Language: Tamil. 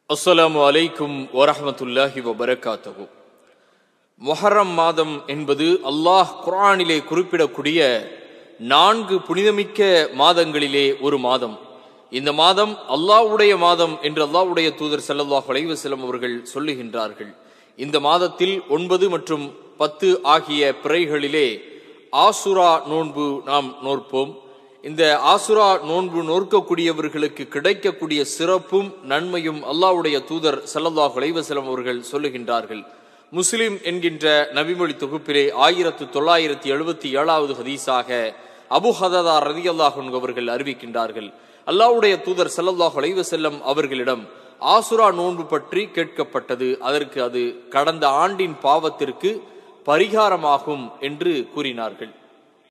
அஸ்ஸலாமு அலைக்கும் வரஹ்மத்துல்லாஹி வபரகாத்துஹு முஹர்ரம் மாதம் என்பது அல்லாஹ் குர்ஆனிலே குறிப்பிடக்கூடிய நான்கு புனிதமிக்க மாதங்களிலே ஒரு மாதம் இந்த மாதம் அல்லாஹ்வுடைய மாதம் என்று அல்லாஹ்வுடைய தூதர் ஸல்லல்லாஹு அலைஹி வஸல்லம் அவர்கள் சொல்லுகின்றார்கள் இந்த மாதத்தில் ஒன்பது மற்றும் பத்து ஆகிய பிறைகளிலே ஆசுரா நோன்பு நாம் நோற்போம் இந்த ஆசுரா நோன்பு நோற்கக்கூடியவர்களுக்கு கிடைக்கக்கூடிய சிறப்பும் நன்மையும் அல்லாஹ்வுடைய தூதர் ஸல்லல்லாஹு அலைஹி வஸல்லம் அவர்கள் சொல்லுகின்றார்கள் முஸ்லிம் என்கின்ற நபிமொழி தொகுப்பிலே ஆயிரத்து தொள்ளாயிரத்தி எழுபத்தி ஏழாவது ஹதீஸாக அபு ஹததா ரதி அவர்கள் அறிவிக்கின்றார்கள் அல்லாஹ்வுடைய தூதர் ஸல்லல்லாஹு அலைஹி வஸல்லம் அவர்களிடம் ஆசுரா நோன்பு பற்றி கேட்கப்பட்டது அதற்கு அது கடந்த ஆண்டின் பாவத்திற்கு பரிகாரமாகும் என்று கூறினார்கள்